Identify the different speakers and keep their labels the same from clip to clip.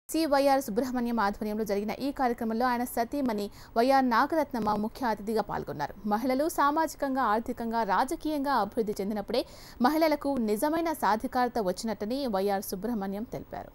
Speaker 1: C YR Subrahmanyam ఆధ్వర్యంలో జరిగిన ఈ కార్యక్రమంలో ఆయన సతీమణి వైఆర్ నాగరత్నమ్మ ముఖ్య అతిథిగా పాల్గొన్నారు మహిళలు సామాజికంగా ఆర్థికంగా రాజకీయంగా అభివృద్ధి చెందినప్పుడే మహిళలకు నిజమైన సాధికారత వచ్చినట్టని వైఆర్ సుబ్రహ్మణ్యం తెలిపారు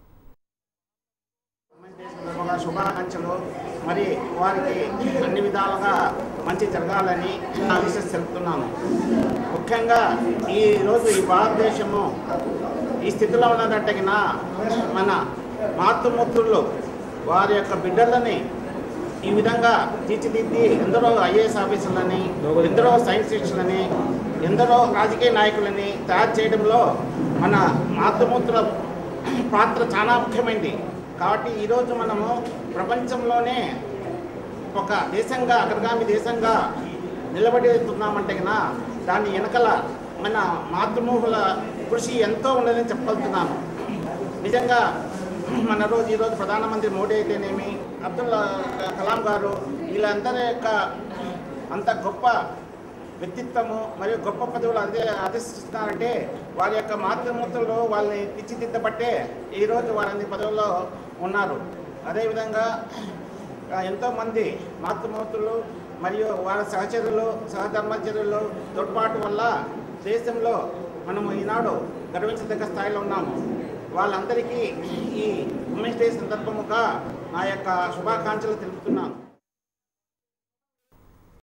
Speaker 2: సందర్భంగా శుభాకాంక్షలు మరి వారికి అన్ని విధాలుగా మంచి జరగాలని నా విషయం తెలుపుతున్నాను ముఖ్యంగా ఈ రోజు ఈ భారతదేశము ఈ స్థితిలో ఉన్నదంటే గిన మన మాతృమూర్తులు వారి యొక్క బిడ్డలని ఈ విధంగా తీర్చిదిద్ది ఎందరో ఐఏఎస్ ఆఫీసర్లని ఎందరో సైంటిస్టులని ఎందరో రాజకీయ నాయకులని తయారు చేయడంలో మన మాతృమూర్తుల పాత్ర చాలా ముఖ్యమైనది కాబట్టి ఈరోజు మనము ప్రపంచంలోనే ఒక దేశంగా అగ్రగామి దేశంగా నిలబడుతున్నామంటే కన్నా దాని వెనకల మన మాతృమూహుల కృషి ఎంతో ఉన్నదని చెప్పగలుగుతున్నాను నిజంగా మన రోజు ఈరోజు ప్రధానమంత్రి మోడీ అయితేనేమి అబ్దుల్ కలాం గారు వీళ్ళందరి యొక్క అంత గొప్ప వ్యక్తిత్వము మరియు గొప్ప పదవులు అదే అధిష్టిస్తున్నారంటే వారి యొక్క మాతృమూర్తులు వాళ్ళని తీర్చిదిద్దబట్టే ఈరోజు వారన్ని పదవుల్లో ఉన్నారు అదేవిధంగా ఆ, ఎంతోమంది మాతృమూర్తులు మరియు వారి సహచరులు సహధర్మచరులు తోడ్పాటు వల్ల దేశంలో మనము ఈనాడు గర్వించదగ్గ స్థాయిలో ఉన్నాము వాళ్ళందరికీ ఈ ఉమెన్స్ డే సందర్భముగా నా యొక్క శుభాకాంక్షలు తెలుపుతున్నాను